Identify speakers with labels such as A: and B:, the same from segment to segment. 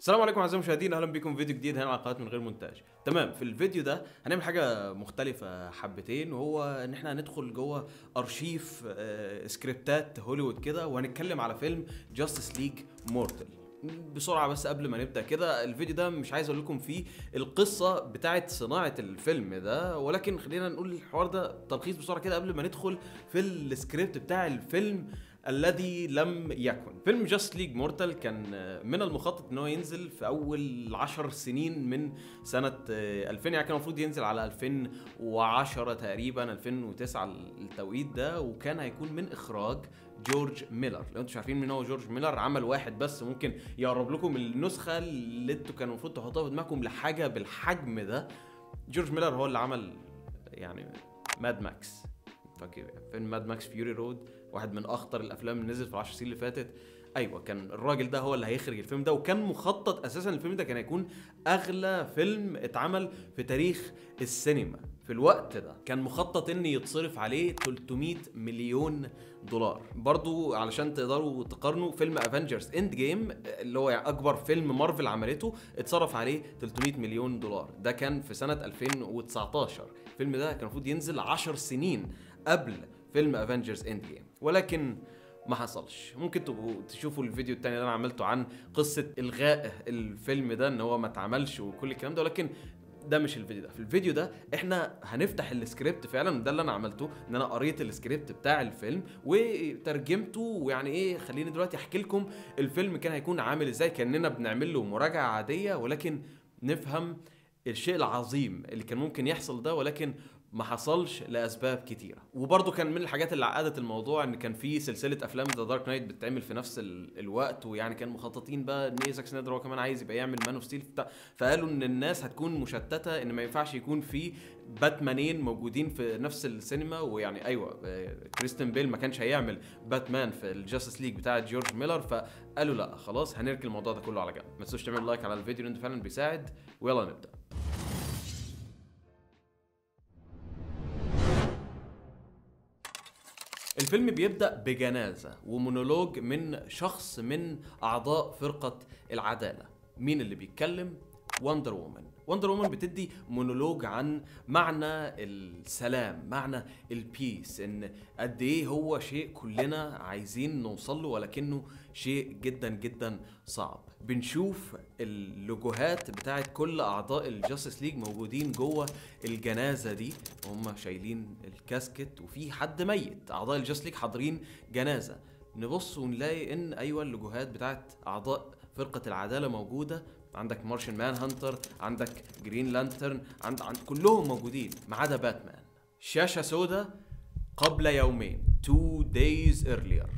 A: السلام عليكم اعزائي المشاهدين اهلا بكم في فيديو جديد هنا على قناه من غير مونتاج تمام في الفيديو ده هنعمل حاجه مختلفه حبتين وهو ان احنا هندخل جوه ارشيف آه، سكريبتات هوليوود كده وهنتكلم على فيلم جاستس ليج مورتل بسرعه بس قبل ما نبدا كده الفيديو ده مش عايز اقول لكم فيه القصه بتاعه صناعه الفيلم ده ولكن خلينا نقول الحوار ده تلخيص بسرعه كده قبل ما ندخل في السكريبت بتاع الفيلم الذي لم يكن فيلم جاست ليج مورتال كان من المخطط ان هو ينزل في اول عشر سنين من سنه 2000 يعني كان المفروض ينزل على 2010 تقريبا 2009 التوقيت ده وكان هيكون من اخراج جورج ميلر لو انتوا مش عارفين مين هو جورج ميلر عمل واحد بس ممكن يقرب لكم النسخه اللي انتوا كانوا المفروض تحطوها في دماغكم لحاجه بالحجم ده جورج ميلر هو اللي عمل يعني ماد ماكس فاكر فيلم ماد ماكس فيوري رود واحد من اخطر الافلام اللي نزلت في العشر سنين اللي فاتت ايوه كان الراجل ده هو اللي هيخرج الفيلم ده وكان مخطط اساسا الفيلم ده كان هيكون اغلى فيلم اتعمل في تاريخ السينما في الوقت ده كان مخطط ان يتصرف عليه 300 مليون دولار برضو علشان تقدروا تقارنوا فيلم افنجرز اند جيم اللي هو يعني اكبر فيلم مارفل عملته اتصرف عليه 300 مليون دولار ده كان في سنه 2019 الفيلم ده كان المفروض ينزل 10 سنين قبل فيلم افنجرز اند جيم ولكن ما حصلش ممكن تبقوا تشوفوا الفيديو التاني اللي انا عملته عن قصه الغاء الفيلم ده ان هو ما اتعملش وكل الكلام ده ولكن ده مش الفيديو ده في الفيديو ده احنا هنفتح السكريبت فعلا ده اللي انا عملته ان انا قريت السكريبت بتاع الفيلم وترجمته ويعني ايه خليني دلوقتي احكي لكم الفيلم كان هيكون عامل ازاي كاننا بنعمل له مراجعه عاديه ولكن نفهم الشيء العظيم اللي كان ممكن يحصل ده ولكن ما حصلش لاسباب كتيره وبرضه كان من الحاجات اللي عقدت الموضوع ان كان في سلسله افلام ذا دارك نايت بتتعمل في نفس ال... الوقت ويعني كان مخططين بقى ان إيه زاك سنايدر هو كمان عايز يبقى يعمل مان اوف ستيل بتاع فقالوا ان الناس هتكون مشتته ان ما ينفعش يكون في باتمانين موجودين في نفس السينما ويعني ايوه كريستن بيل ما كانش هيعمل باتمان في الجاستس ليج بتاعه جورج ميلر فقالوا لا خلاص هنركن الموضوع ده كله على جنب ما تنسوش تعملوا لايك على الفيديو لانه فعلا بيساعد ويلا نبدا الفيلم بيبدأ بجنازة ومونولوج من شخص من أعضاء فرقة العدالة مين اللي بيتكلم؟ وندر وومن وندر وومن بتدي مونولوج عن معنى السلام معنى البيس ان قد ايه هو شيء كلنا عايزين نوصل له ولكنه شيء جدا جدا صعب بنشوف اللوجوهات بتاعت كل اعضاء الجاستس ليج موجودين جوه الجنازه دي هم شايلين الكاسكت وفي حد ميت اعضاء الجاستس ليج حاضرين جنازه نبص ونلاقي ان ايوه اللوجوهات بتاعت اعضاء فرقه العداله موجوده عندك مارشن مان هانتر عندك جرين لانترن عند, عند كلهم موجودين ما عدا باتمان شاشه سوداء قبل يومين two days earlier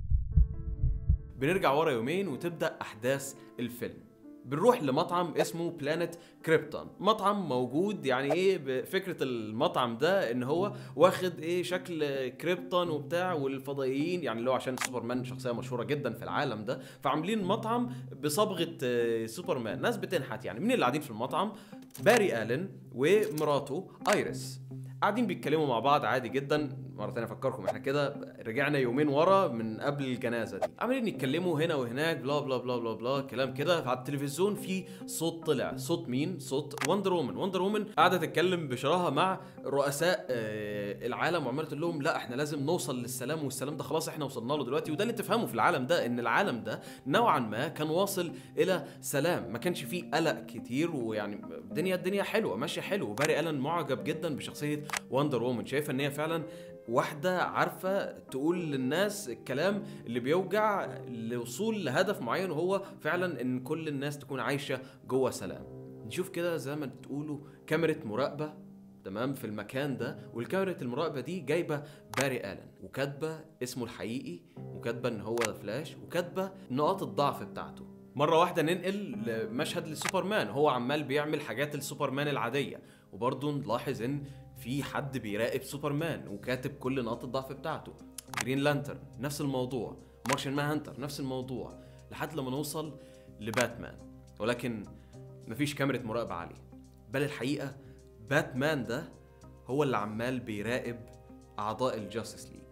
A: بنرجع ورا يومين وتبدا احداث الفيلم بنروح لمطعم اسمه بلانت كريبتون مطعم موجود يعني ايه بفكره المطعم ده ان هو واخد ايه شكل كريبتون وبتاع والفضائيين يعني اللي هو عشان سوبرمان شخصيه مشهوره جدا في العالم ده فعاملين مطعم بصبغه سوبرمان ناس بتنحت يعني مين اللي قاعدين في المطعم باري الين ومراته ايريس قاعدين بيتكلموا مع بعض عادي جدا مره ثانيه افكركم احنا كده رجعنا يومين ورا من قبل الجنازه دي عمالين يتكلموا هنا وهناك بلا بلا بلا بلا بلا كلام كده فعلى التلفزيون في صوت طلع صوت مين صوت وندر وومن وندر وومن قاعده تتكلم بشراهه مع رؤساء آه العالم وعماله تقول لهم لا احنا لازم نوصل للسلام والسلام ده خلاص احنا وصلنا له دلوقتي وده اللي تفهمه في العالم ده ان العالم ده نوعا ما كان واصل الى سلام ما كانش فيه قلق كتير ويعني الدنيا الدنيا حلوه ماشيه حلو وباري الن معجب جدا بشخصيه وندر وومن شايفه ان هي فعلا واحدة عارفة تقول للناس الكلام اللي بيوجع لوصول لهدف معين وهو فعلا ان كل الناس تكون عايشة جوه سلام نشوف كده زي ما تقولوا كاميرا مراقبة تمام في المكان ده والكاميرا المراقبة دي جايبة باري آلن وكاتبة اسمه الحقيقي وكاتبة ان هو فلاش وكاتبة نقاط الضعف بتاعته مرة واحدة ننقل لمشهد لسوبرمان هو عمال بيعمل حاجات السوبرمان العادية وبرضه نلاحظ ان في حد بيراقب سوبرمان وكاتب كل نقاط الضعف بتاعته جرين لانترن نفس الموضوع مارشن مان هانتر نفس الموضوع لحد لما نوصل لباتمان ولكن مفيش كاميرا مراقبة عليه بل الحقيقة باتمان ده هو اللي عمال بيراقب أعضاء الجاستس ليج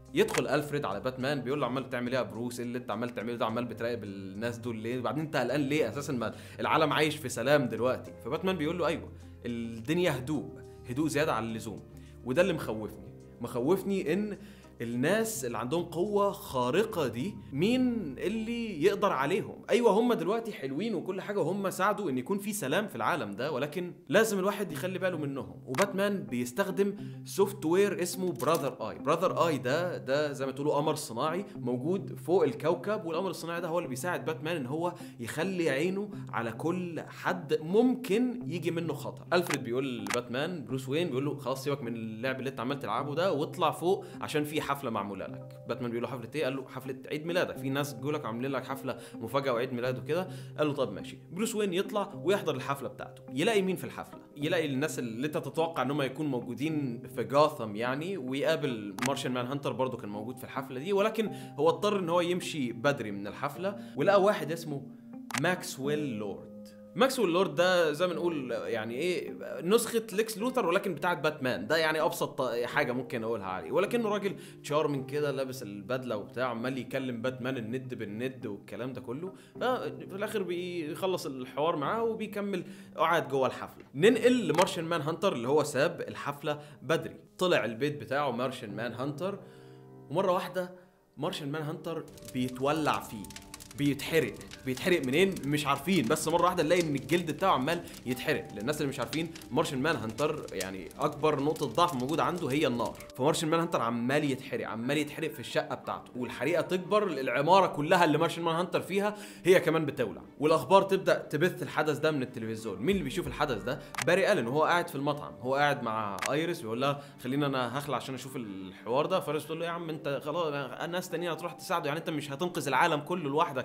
A: يدخل الفريد على باتمان بيقول له عمال بتعمل ايه يا بروس إيه اللي انت عمال تعمله ده عمال بتراقب الناس دول ليه وبعدين انت قلقان ليه اساسا ما العالم عايش في سلام دلوقتي فباتمان بيقول له ايوه الدنيا هدوء هدوء زياده عن اللزوم وده اللي مخوفني مخوفني ان الناس اللي عندهم قوة خارقة دي مين اللي يقدر عليهم ايوه هم دلوقتي حلوين وكل حاجة وهم ساعدوا ان يكون في سلام في العالم ده ولكن لازم الواحد يخلي باله منهم وباتمان بيستخدم سوفت وير اسمه براذر اي براذر اي ده ده زي ما تقولوا قمر صناعي موجود فوق الكوكب والقمر الصناعي ده هو اللي بيساعد باتمان ان هو يخلي عينه على كل حد ممكن يجي منه خطر الفريد بيقول لباتمان بروس وين بيقول له خلاص سيبك من اللعب اللي انت عمال تلعبه ده واطلع فوق عشان في حفله معموله لك باتمان بيقول له حفله ايه قال له حفله عيد ميلادك في ناس جوا لك عاملين لك حفله مفاجاه وعيد ميلاد وكده قال له طب ماشي بروس وين يطلع ويحضر الحفله بتاعته يلاقي مين في الحفله يلاقي الناس اللي انت تتوقع ان هم يكونوا موجودين في جاثم يعني ويقابل مارشن مان هانتر برضه كان موجود في الحفله دي ولكن هو اضطر ان هو يمشي بدري من الحفله ولقى واحد اسمه ماكسويل لورد ماكسويل لورد ده زي ما نقول يعني ايه نسخه ليكس لوثر ولكن بتاعت باتمان ده يعني ابسط حاجه ممكن اقولها عليه ولكنه راجل تشارمن كده لابس البدله وبتاع عمال يكلم باتمان الند بالند والكلام ده كله في الاخر بيخلص الحوار معاه وبيكمل قاعد جوه الحفله ننقل لمارشن مان هانتر اللي هو ساب الحفله بدري طلع البيت بتاعه مارشن مان هانتر ومره واحده مارشن مان هانتر بيتولع فيه بيتحرق بيتحرق منين مش عارفين بس مره واحده نلاقي ان الجلد بتاعه عمال يتحرق للناس اللي مش عارفين مارشن مان هانتر يعني اكبر نقطه ضعف موجوده عنده هي النار فمارشن مان هانتر عمال يتحرق عمال يتحرق في الشقه بتاعته والحريقه تكبر العماره كلها اللي مارشن مان هانتر فيها هي كمان بتولع والاخبار تبدا تبث الحدث ده من التلفزيون مين اللي بيشوف الحدث ده باري الن وهو قاعد في المطعم هو قاعد مع ايريس بيقول لها خلينا انا هخلع عشان اشوف الحوار ده فارس تقول له يا عم انت خلاص الناس تانية هتروح تساعده يعني انت مش هتنقذ العالم كله لوحدك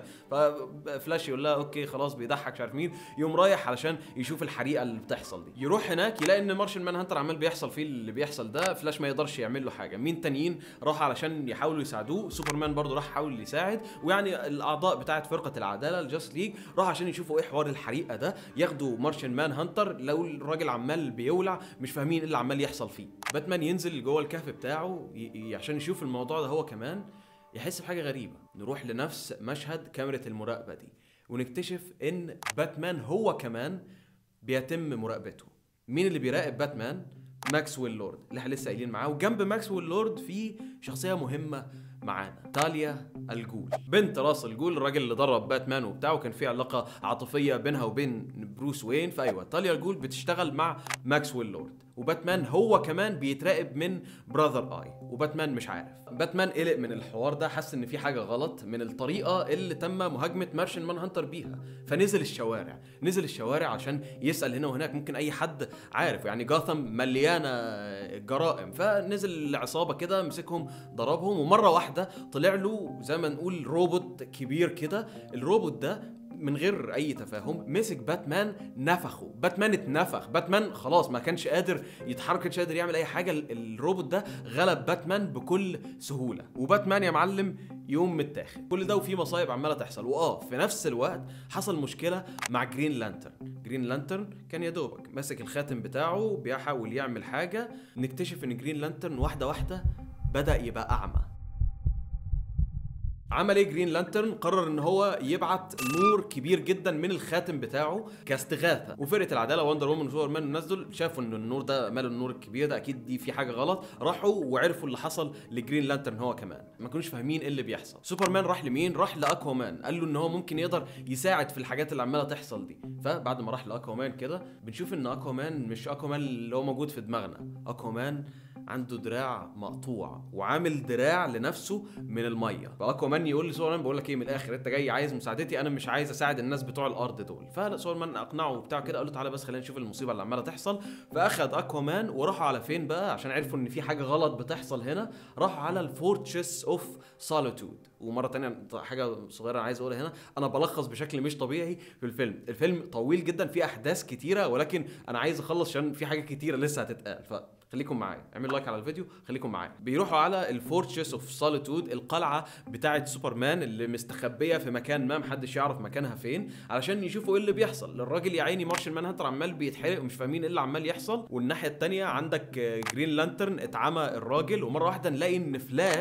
A: فلاش يقول لها اوكي خلاص بيضحك مش عارف مين يقوم رايح علشان يشوف الحريقه اللي بتحصل دي يروح هناك يلاقي ان مارشن مان هانتر عمال بيحصل فيه اللي بيحصل ده فلاش ما يقدرش يعمل له حاجه مين تانيين راح علشان يحاولوا يساعدوه سوبرمان برضه راح يحاول يساعد ويعني الاعضاء بتاعه فرقه العداله الجاست ليج راح عشان يشوفوا ايه حوار الحريقه ده ياخدوا مارشن مان هانتر لو الراجل عمال بيولع مش فاهمين ايه اللي عمال يحصل فيه باتمان ينزل جوه الكهف بتاعه ي... عشان يشوف الموضوع ده هو كمان يحس بحاجه غريبه نروح لنفس مشهد كاميرا المراقبه دي ونكتشف ان باتمان هو كمان بيتم مراقبته مين اللي بيراقب باتمان ماكسويل لورد اللي احنا لسه قايلين معاه وجنب ماكسويل لورد في شخصيه مهمه معانا تاليا الجول بنت راس الجول الراجل اللي ضرب باتمان وبتاع وكان في علاقه عاطفيه بينها وبين بروس وين فايوه تاليا الجول بتشتغل مع ماكسويل لورد وباتمان هو كمان بيتراقب من براذر اي وباتمان مش عارف باتمان قلق من الحوار ده حس ان في حاجه غلط من الطريقه اللي تم مهاجمه مارشن مان هانتر بيها فنزل الشوارع نزل الشوارع عشان يسال هنا وهناك ممكن اي حد عارف يعني جاثم مليانه جرائم فنزل العصابه كده مسكهم ضربهم ومره واحده طلع له زي ما نقول روبوت كبير كده الروبوت ده من غير اي تفاهم مسك باتمان نفخه باتمان اتنفخ باتمان خلاص ما كانش قادر يتحرك كانش قادر يعمل اي حاجه الروبوت ده غلب باتمان بكل سهوله وباتمان يا معلم يوم متاخد كل ده وفي مصايب عماله تحصل واه في نفس الوقت حصل مشكله مع جرين لانترن جرين لانترن كان يا دوبك ماسك الخاتم بتاعه بيحاول يعمل حاجه نكتشف ان جرين لانترن واحده واحده بدا يبقى اعمى عمل ايه جرين لانترن قرر ان هو يبعت نور كبير جدا من الخاتم بتاعه كاستغاثه وفرقه العداله وندر وومن وسوبر مان والناس دول شافوا ان النور ده مال النور الكبير ده اكيد دي في حاجه غلط راحوا وعرفوا اللي حصل لجرين لانترن هو كمان ما كانوش فاهمين ايه اللي بيحصل سوبرمان راح لمين راح لاكوامان قال له ان هو ممكن يقدر يساعد في الحاجات اللي عماله تحصل دي فبعد ما راح لاكوامان كده بنشوف ان اكوامان مش اكوامان اللي هو موجود في دماغنا اكوامان عنده دراع مقطوع وعامل دراع لنفسه من الميه فاكوامان يقول لسوبرمان بقول لك ايه من الاخر انت جاي عايز مساعدتي انا مش عايز اساعد الناس بتوع الارض دول فسوبرمان اقنعه وبتاع كده قال له تعالى بس خلينا نشوف المصيبه اللي عماله تحصل فاخد اكوامان وراحوا على فين بقى عشان عرفوا ان في حاجه غلط بتحصل هنا راحوا على الفورتشس اوف سوليتود ومره تانية حاجه صغيره انا عايز اقولها هنا انا بلخص بشكل مش طبيعي في الفيلم الفيلم طويل جدا فيه احداث كتيره ولكن انا عايز اخلص عشان في حاجات كتيره لسه هتتقال ف خليكم معايا اعملوا لايك على الفيديو خليكم معايا بيروحوا على الفورتشس اوف سوليتود القلعه بتاعه سوبرمان اللي مستخبيه في مكان ما محدش يعرف مكانها فين علشان يشوفوا ايه اللي بيحصل الراجل يا عيني مارشن مان هانتر عمال بيتحرق ومش فاهمين ايه اللي عمال يحصل والناحيه الثانيه عندك جرين لانترن اتعمى الراجل ومره واحده نلاقي ان فلاش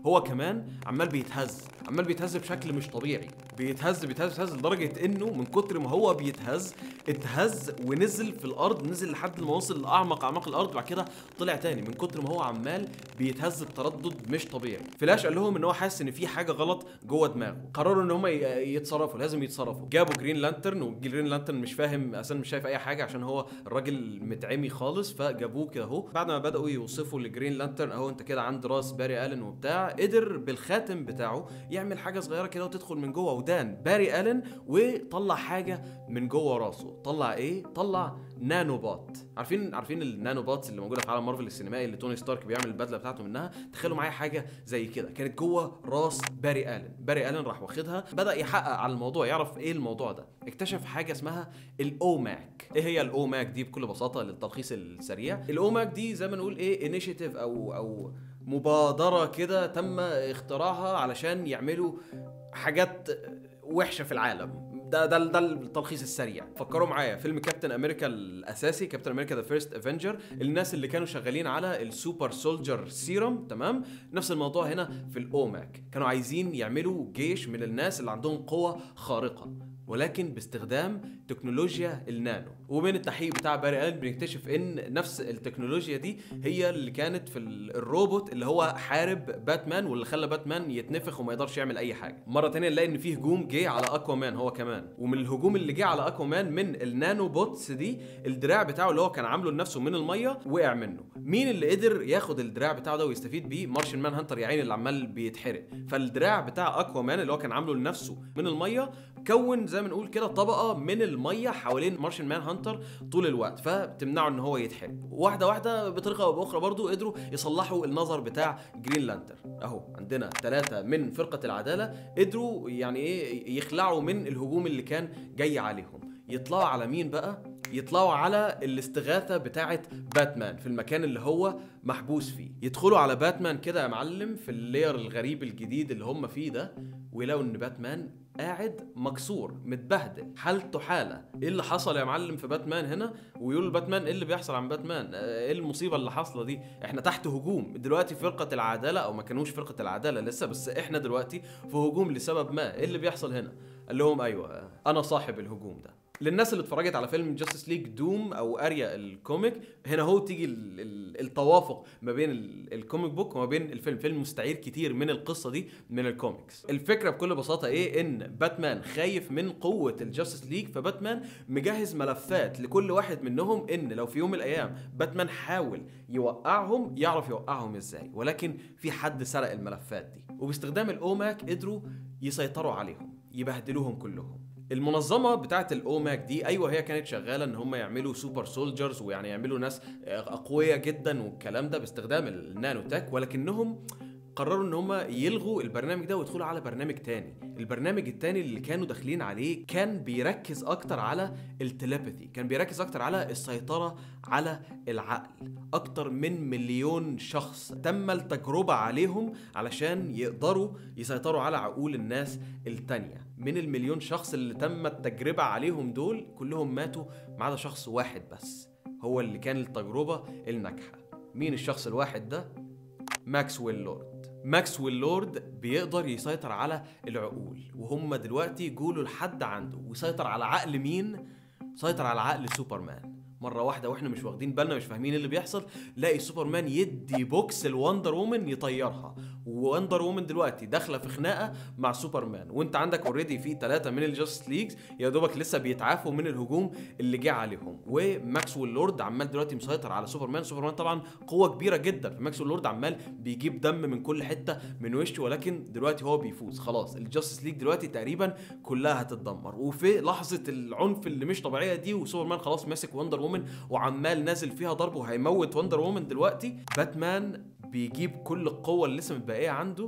A: هو كمان عمال بيتهز عمال بيتهز بشكل مش طبيعي بيتهز بيتهز بيتهز لدرجه انه من كتر ما هو بيتهز اتهز ونزل في الارض نزل لحد ما وصل لاعمق اعماق الارض بعد كده طلع تاني من كتر ما هو عمال بيتهز بتردد مش طبيعي فلاش قال لهم ان هو حاسس ان في حاجه غلط جوه دماغه قرروا ان هم يتصرفوا لازم يتصرفوا جابوا جرين لانترن وجرين لانترن مش فاهم اصلا مش شايف اي حاجه عشان هو الراجل متعمي خالص فجابوه كده اهو بعد ما بداوا يوصفوا لجرين لانترن اهو انت كده عند راس باري الن وبتاع قدر بالخاتم بتاعه يعمل حاجه صغيره كده وتدخل من جوه ودان باري الن وطلع حاجه من جوه راسه طلع ايه طلع نانو بوت عارفين عارفين النانو بوتس اللي موجوده في عالم مارفل السينمائي اللي توني ستارك بيعمل البدله بتاعته منها تخيلوا معايا حاجه زي كده كانت جوه راس باري الن باري الن راح واخدها بدا يحقق على الموضوع يعرف ايه الموضوع ده اكتشف حاجه اسمها الاوماك ايه هي الاوماك دي بكل بساطه للتلخيص السريع الاوماك دي زي ما نقول ايه انيشيتيف او او مبادره كده تم اختراعها علشان يعملوا حاجات وحشه في العالم ده ده ده التلخيص السريع فكروا معايا فيلم كابتن امريكا الاساسي كابتن امريكا ذا فيرست افنجر الناس اللي كانوا شغالين على السوبر سولجر سيرم تمام نفس الموضوع هنا في الاوماك كانوا عايزين يعملوا جيش من الناس اللي عندهم قوه خارقه ولكن باستخدام تكنولوجيا النانو ومن التحقيق بتاع باري الن بنكتشف ان نفس التكنولوجيا دي هي اللي كانت في الروبوت اللي هو حارب باتمان واللي خلى باتمان يتنفخ وما يقدرش يعمل اي حاجه مره تانية نلاقي ان في هجوم جه على اكوامان هو كمان ومن الهجوم اللي جه على اكوامان من النانو بوتس دي الدراع بتاعه اللي هو كان عامله لنفسه من الميه وقع منه مين اللي قدر ياخد الدراع بتاعه ده ويستفيد بيه مارشن مان هانتر يا عيني اللي عمال بيتحرق فالدراع بتاع اكوامان اللي هو كان عامله لنفسه من الميه كون زي ما نقول كده طبقه من الميه حوالين مارشن مان هانتر طول الوقت فبتمنعه ان هو يتحرق واحده واحده بطريقه او باخرى برضو قدروا يصلحوا النظر بتاع جرين لانتر اهو عندنا ثلاثه من فرقه العداله قدروا يعني ايه يخلعوا من الهجوم اللي كان جاي عليهم يطلعوا على مين بقى يطلعوا على الاستغاثة بتاعة باتمان في المكان اللي هو محبوس فيه يدخلوا على باتمان كده يا معلم في اللير الغريب الجديد اللي هم فيه ده ويلاقوا ان باتمان قاعد مكسور متبهدل حالته حاله ايه اللي حصل يا معلم في باتمان هنا ويقول باتمان ايه اللي بيحصل عن باتمان ايه المصيبه اللي حاصله دي احنا تحت هجوم دلوقتي فرقه العداله او ما كانوش فرقه العداله لسه بس احنا دلوقتي في هجوم لسبب ما ايه اللي بيحصل هنا قال لهم ايوه انا صاحب الهجوم ده للناس اللي اتفرجت على فيلم جاستس ليج دوم او اريا الكوميك هنا هو تيجي ال ال التوافق ما بين ال الكوميك بوك وما بين الفيلم فيلم مستعير كتير من القصه دي من الكوميكس الفكره بكل بساطه ايه ان باتمان خايف من قوه الجاستس ليج فباتمان مجهز ملفات لكل واحد منهم ان لو في يوم من الايام باتمان حاول يوقعهم يعرف يوقعهم ازاي ولكن في حد سرق الملفات دي وباستخدام الاوماك قدروا يسيطروا عليهم يبهدلوهم كلهم المنظمه بتاعت الاوماك دي ايوه هي كانت شغاله ان هم يعملوا سوبر سولجرز ويعني يعملوا ناس اقوياء جدا والكلام ده باستخدام النانو تك ولكنهم قرروا ان هم يلغوا البرنامج ده ويدخلوا على برنامج تاني البرنامج التاني اللي كانوا داخلين عليه كان بيركز اكتر على التليباثي كان بيركز اكتر على السيطرة على العقل اكتر من مليون شخص تم التجربة عليهم علشان يقدروا يسيطروا على عقول الناس التانية من المليون شخص اللي تم التجربة عليهم دول كلهم ماتوا ما عدا شخص واحد بس هو اللي كان التجربة الناجحة مين الشخص الواحد ده؟ ماكسويل لورد ماكسويل لورد بيقدر يسيطر على العقول وهم دلوقتي جولوا لحد عنده ويسيطر على عقل مين سيطر على عقل سوبرمان مره واحده واحنا مش واخدين بالنا مش فاهمين اللي بيحصل لاقي سوبرمان يدي بوكس لوندر وومن يطيرها ووندر وومن دلوقتي داخله في خناقه مع سوبرمان وانت عندك اوريدي في ثلاثه من الجاست ليجز يا دوبك لسه بيتعافوا من الهجوم اللي جه عليهم وماكسويل لورد عمال دلوقتي مسيطر على سوبرمان سوبرمان طبعا قوه كبيره جدا فماكسويل لورد عمال بيجيب دم من كل حته من وشه ولكن دلوقتي هو بيفوز خلاص الجاستس ليج دلوقتي تقريبا كلها هتتدمر وفي لحظه العنف اللي مش طبيعيه دي وسوبرمان خلاص ماسك وندر وومن وعمال نازل فيها ضرب وهيموت وندر وومن دلوقتي باتمان بيجيب كل القوه اللي لسه متبقيه عنده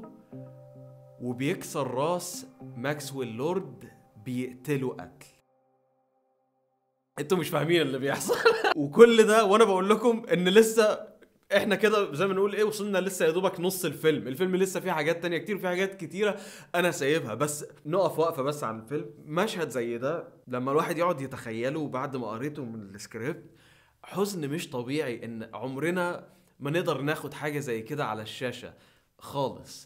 A: وبيكسر راس ماكسويل لورد بيقتله قتل انتوا مش فاهمين اللي بيحصل وكل ده وانا بقول لكم ان لسه احنا كده زي ما نقول ايه وصلنا لسه يا دوبك نص الفيلم الفيلم لسه فيه حاجات تانية كتير فيه حاجات كتيرة انا سايبها بس نقف وقفة بس عن الفيلم مشهد زي ده لما الواحد يقعد يتخيله بعد ما قريته من السكريبت حزن مش طبيعي ان عمرنا ما نقدر ناخد حاجة زي كده على الشاشة خالص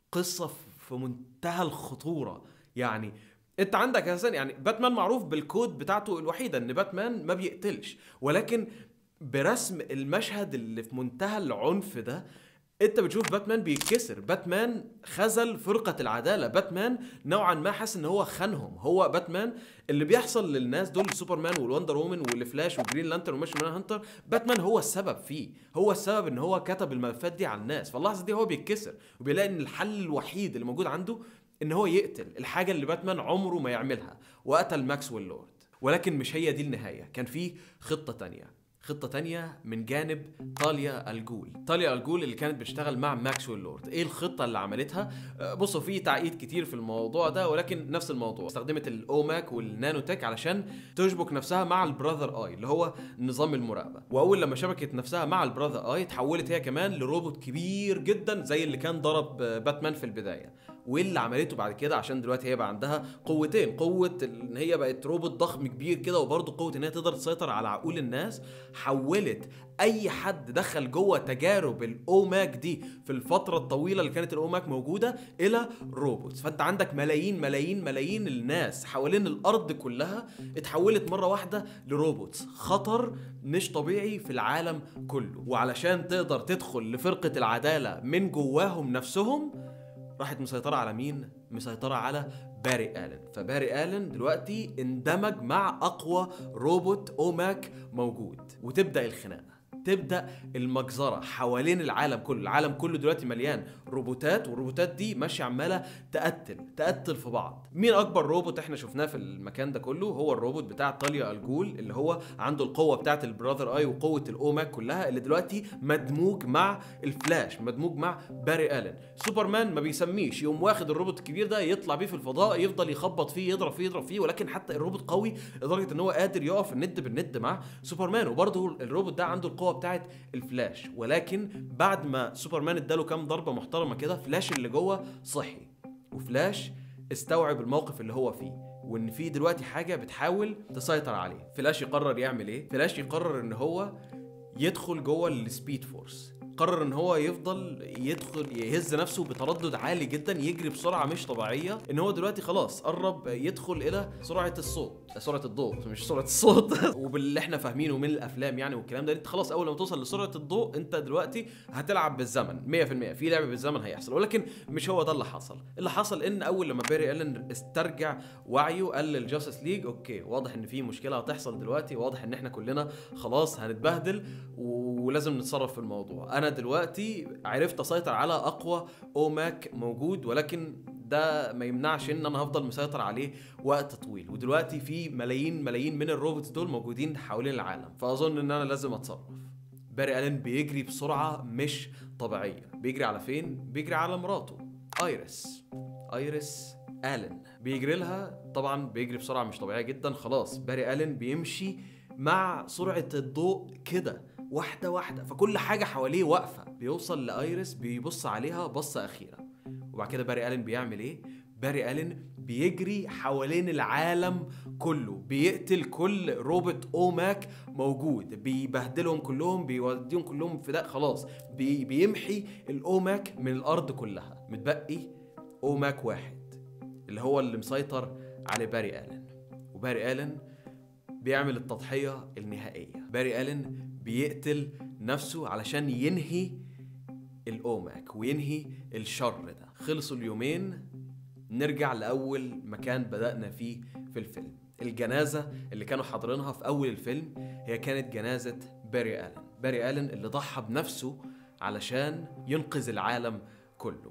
A: قصه في منتهى الخطوره يعني انت عندك اساسا يعني باتمان معروف بالكود بتاعته الوحيده ان باتمان ما بيقتلش ولكن برسم المشهد اللي في منتهى العنف ده انت بتشوف باتمان بيتكسر باتمان خذل فرقة العدالة باتمان نوعا ما حاسس ان هو خانهم هو باتمان اللي بيحصل للناس دول سوبرمان والوندر وومن والفلاش وجرين لانتر وماشي مان هانتر باتمان هو السبب فيه هو السبب ان هو كتب الملفات دي على الناس فاللحظة دي هو بيتكسر وبيلاقي ان الحل الوحيد اللي موجود عنده ان هو يقتل الحاجة اللي باتمان عمره ما يعملها وقتل ماكسويل لورد ولكن مش هي دي النهاية كان في خطة تانية خطة تانية من جانب طاليا الجول طاليا الجول اللي كانت بتشتغل مع ماكسويل لورد ايه الخطة اللي عملتها آه، بصوا في تعقيد كتير في الموضوع ده ولكن نفس الموضوع استخدمت الاوماك والنانو تك علشان تشبك نفسها مع البراذر اي اللي هو نظام المراقبة واول لما شبكت نفسها مع البراذر اي تحولت هي كمان لروبوت كبير جدا زي اللي كان ضرب آه، باتمان في البداية واللي عملته بعد كده عشان دلوقتي هي بقى عندها قوتين قوه ان هي بقت روبوت ضخم كبير كده وبرضه قوه ان هي تقدر تسيطر على عقول الناس حولت اي حد دخل جوه تجارب الاوماك دي في الفتره الطويله اللي كانت الاوماك موجوده الى روبوتس فانت عندك ملايين ملايين ملايين الناس حوالين الارض كلها اتحولت مره واحده لروبوتس خطر مش طبيعي في العالم كله وعلشان تقدر تدخل لفرقه العداله من جواهم نفسهم راحت مسيطرة على مين؟ مسيطرة على باري آلن فباري آلن دلوقتي اندمج مع أقوى روبوت أوماك موجود وتبدأ الخناقة تبدا المجزره حوالين العالم كله العالم كله دلوقتي مليان روبوتات والروبوتات دي ماشيه عماله تقتل تقتل في بعض مين اكبر روبوت احنا شفناه في المكان ده كله هو الروبوت بتاع طاليا الجول اللي هو عنده القوه بتاعه البراذر اي وقوه الاوماك كلها اللي دلوقتي مدموج مع الفلاش مدموج مع باري الن سوبرمان ما بيسميش يقوم واخد الروبوت الكبير ده يطلع بيه في الفضاء يفضل يخبط فيه يضرب فيه يضرب فيه ولكن حتى الروبوت قوي لدرجه ان هو قادر يقف الند بالند مع سوبرمان وبرضه الروبوت ده عنده القوه بتاعت الفلاش ولكن بعد ما سوبرمان اداله كام ضربه محترمه كده فلاش اللي جوه صحي وفلاش استوعب الموقف اللي هو فيه وان في دلوقتي حاجه بتحاول تسيطر عليه فلاش يقرر يعمل ايه فلاش يقرر ان هو يدخل جوه السبيد فورس قرر ان هو يفضل يدخل يهز نفسه بتردد عالي جدا يجري بسرعه مش طبيعيه ان هو دلوقتي خلاص قرب يدخل الى سرعه الصوت سرعه الضوء مش سرعه الصوت وباللي احنا فاهمينه من الافلام يعني والكلام ده انت خلاص اول ما توصل لسرعه الضوء انت دلوقتي هتلعب بالزمن 100% في لعب بالزمن هيحصل ولكن مش هو ده اللي حصل اللي حصل ان اول لما بيري الن استرجع وعيه قال للجاستس ليج اوكي واضح ان في مشكله هتحصل دلوقتي واضح ان احنا كلنا خلاص هنتبهدل ولازم نتصرف في الموضوع انا دلوقتي عرفت اسيطر على اقوى اوماك موجود ولكن ده ما يمنعش ان انا هفضل مسيطر عليه وقت طويل ودلوقتي في ملايين ملايين من الروبوتس دول موجودين حوالين العالم فاظن ان انا لازم اتصرف باري الين بيجري بسرعه مش طبيعيه بيجري على فين بيجري على مراته ايريس ايريس الين بيجري لها طبعا بيجري بسرعه مش طبيعيه جدا خلاص باري الين بيمشي مع سرعه الضوء كده واحده واحده فكل حاجه حواليه واقفه بيوصل لايريس بيبص عليها بصه اخيره وبعد كده باري الين بيعمل ايه باري الين بيجري حوالين العالم كله بيقتل كل روبوت اوماك موجود بيبهدلهم كلهم بيوديهم كلهم في ده خلاص بي بيمحي الاوماك من الارض كلها متبقي اوماك واحد اللي هو اللي مسيطر على باري الين وباري الين بيعمل التضحيه النهائيه باري الين بيقتل نفسه علشان ينهي الاوماك وينهي الشر ده خلصوا اليومين نرجع لاول مكان بدانا فيه في الفيلم الجنازه اللي كانوا حاضرينها في اول الفيلم هي كانت جنازه باري الن باري الن اللي ضحى بنفسه علشان ينقذ العالم كله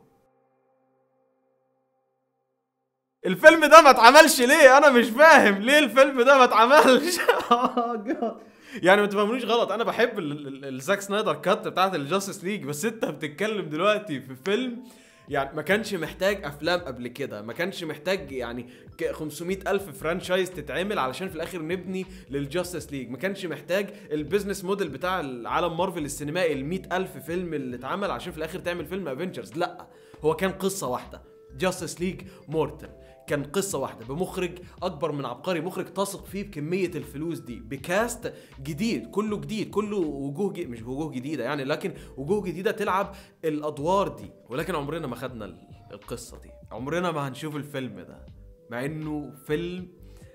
A: الفيلم ده ما اتعملش ليه انا مش فاهم ليه الفيلم ده ما اتعملش يعني ما تفهمونيش غلط انا بحب الزاك سنايدر كات بتاعت الجاستس ليج بس انت بتتكلم دلوقتي في فيلم يعني ما كانش محتاج افلام قبل كده ما كانش محتاج يعني 500 الف فرانشايز تتعمل علشان في الاخر نبني للجاستس ليج ما كانش محتاج البيزنس موديل بتاع العالم مارفل السينمائي ال الف فيلم اللي اتعمل عشان في الاخر تعمل فيلم افنجرز لا هو كان قصه واحده جاستس ليج مورتل كان قصة واحدة بمخرج أكبر من عبقري مخرج تثق فيه بكمية الفلوس دي بكاست جديد كله جديد كله وجوه جديد مش وجوه جديدة يعني لكن وجوه جديدة تلعب الأدوار دي ولكن عمرنا ما خدنا القصه دي عمرنا ما هنشوف الفيلم ده مع انه فيلم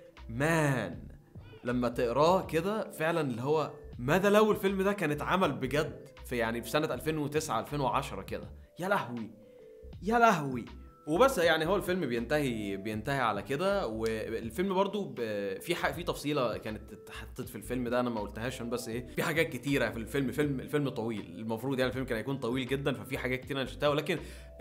A: مان لما تقراه كده فعلا اللي هو ماذا لو الفيلم ده كان اتعمل بجد في يعني في سنه 2009 2010 كده يا لهوي يا لهوي وبس يعني هو الفيلم بينتهي بينتهي على كده والفيلم برضو ب- في ح- في تفصيله كانت اتحطت في الفيلم ده انا ما قلتهاش عشان بس ايه في حاجات كتيره في الفيلم فيلم الفيلم طويل المفروض يعني الفيلم كان هيكون طويل جدا ففي حاجات كتير انا شفتها ولكن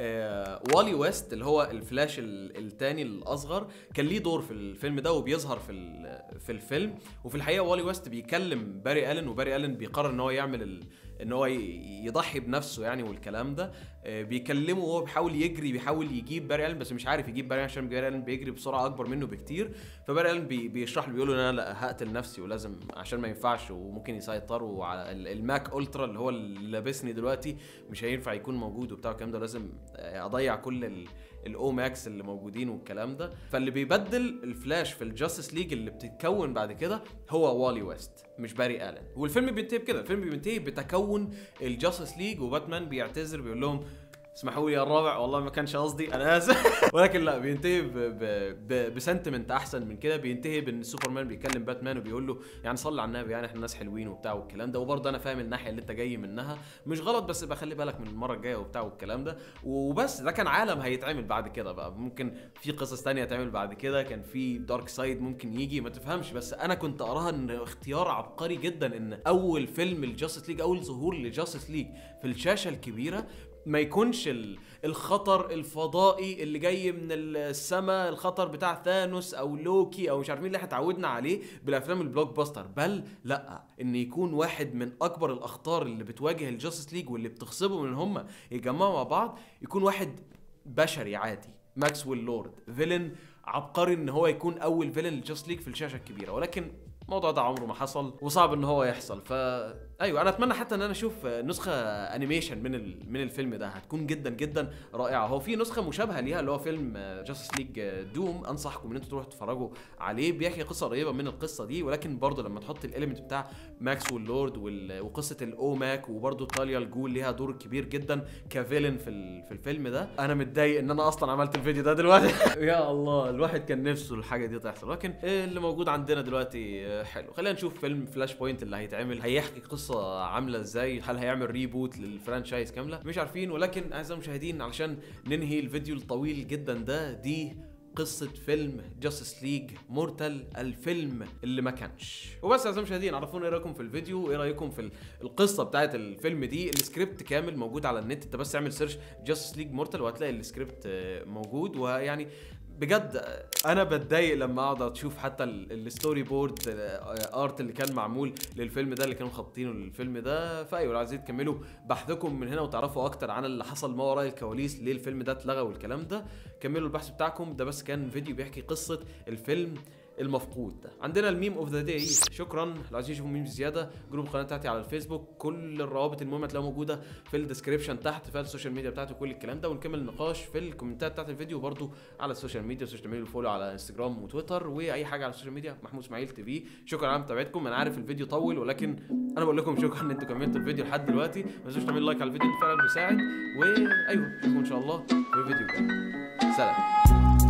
A: آه والي ويست اللي هو الفلاش ال- التاني الاصغر كان ليه دور في الفيلم ده وبيظهر في ال- في الفيلم وفي الحقيقه والي ويست بيكلم باري الن وباري الن بيقرر ان هو يعمل ال... ان هو ي- يضحي بنفسه يعني والكلام ده آه، بيكلمه وهو بيحاول يجري بيحاول يجيب باري الن بس مش عارف يجيب باري الن عشان باري الن بيجري بسرعه اكبر منه بكتير فباري الن بي بيشرح له بيقول له ان انا لا هقتل نفسي ولازم عشان ما ينفعش وممكن يسيطروا على ال- الماك الترا اللي هو اللي لابسني دلوقتي مش هينفع يكون موجود وبتاع الكلام ده لازم آه، اضيع كل ال الاو ماكس اللي موجودين والكلام ده فاللي بيبدل الفلاش في الجاستس ليج اللي بتتكون بعد كده هو والي ويست مش باري الن والفيلم بينتهي بكده الفيلم بينتهي بتكون الجاستس ليج وباتمان بيعتذر بيقول لهم اسمحوا لي يا الرابع والله ما كانش قصدي انا اسف ولكن لا بينتهي ب- ب- ب- بسنتمنت احسن من كده بينتهي بان سوبرمان بيكلم باتمان وبيقول له يعني صلي على النبي يعني احنا ناس حلوين وبتاع والكلام ده وبرضه انا فاهم الناحيه اللي انت جاي منها مش غلط بس بقى خلي بالك من المره الجايه وبتاع والكلام ده وبس ده كان عالم هيتعمل بعد كده بقى ممكن في قصص تانية تعمل بعد كده كان في دارك سايد ممكن يجي ما تفهمش بس انا كنت اراها ان اختيار عبقري جدا ان اول فيلم الجاستس ليج اول ظهور لجاستس ليج في الشاشه الكبيره ما يكونش ال- الخطر الفضائي اللي جاي من السماء الخطر بتاع ثانوس او لوكي او مش عارفين اللي احنا اتعودنا عليه بالافلام البلوك باستر بل لا ان يكون واحد من اكبر الاخطار اللي بتواجه الجاستس ليج واللي بتغصبهم ان هم يجمعوا مع بعض يكون واحد بشري عادي ماكسويل لورد فيلن عبقري ان هو يكون اول فيلن للجاست ليج في الشاشه الكبيره ولكن الموضوع ده عمره ما حصل وصعب ان هو يحصل ف ايوه انا اتمنى حتى ان انا اشوف نسخه انيميشن من ال... من الفيلم ده هتكون جدا جدا رائعه هو في نسخه مشابهه ليها اللي هو فيلم جاستس ليج دوم انصحكم ان انتوا تروحوا تتفرجوا عليه بيحكي قصه قريبه من القصه دي ولكن برضه لما تحط الاليمنت بتاع ماكس واللورد وال... وقصه الاو ماك وبرضه تاليا الجول ليها دور كبير جدا كفيلن في ال... في الفيلم ده انا متضايق ان انا اصلا عملت الفيديو ده دلوقتي يا الله الواحد كان نفسه الحاجه دي تحصل لكن إيه اللي موجود عندنا دلوقتي آه، حلو خلينا نشوف فيلم فلاش بوينت اللي هيتعمل هيحكي قصه عامله ازاي هل هيعمل ريبوت للفرانشايز كامله مش عارفين ولكن اعزائي المشاهدين علشان ننهي الفيديو الطويل جدا ده دي قصة فيلم جاستس ليج مورتال الفيلم اللي ما كانش وبس اعزائي المشاهدين عرفونا ايه رايكم في الفيديو وايه رايكم في ال- القصة بتاعت الفيلم دي السكريبت كامل موجود على النت انت بس اعمل سيرش جاستس ليج مورتال وهتلاقي السكريبت آه، موجود ويعني بجد انا بتضايق لما اقعد اشوف حتى ال- الستوري بورد آه، ارت اللي كان معمول للفيلم ده اللي كانوا خاطينه للفيلم ده فايوه لو عايزين تكملوا بحثكم من هنا وتعرفوا اكتر عن اللي حصل ما وراء الكواليس ليه الفيلم ده اتلغى والكلام ده كملوا البحث بتاعكم ده بس كان فيديو بيحكي قصه الفيلم المفقود ده عندنا الميم اوف ذا داي شكرا لو عايزين تشوفوا ميم زياده جروب القناه بتاعتي على الفيسبوك كل الروابط المهمه تلاقوها موجوده في الديسكربشن تحت في السوشيال ميديا بتاعتي وكل الكلام ده ونكمل النقاش في الكومنتات بتاعت الفيديو برضو على السوشيال ميديا السوشيال تعملوا فولو على انستجرام وتويتر واي حاجه على السوشيال ميديا محمود اسماعيل تي في شكرا على متابعتكم انا عارف الفيديو طول ولكن انا بقول لكم شكرا ان انتوا كملتوا الفيديو لحد دلوقتي ما تنسوش تعملوا لايك على الفيديو فعلا بيساعد وايوه نشوفكم ان شاء الله في فيديو جاي سلام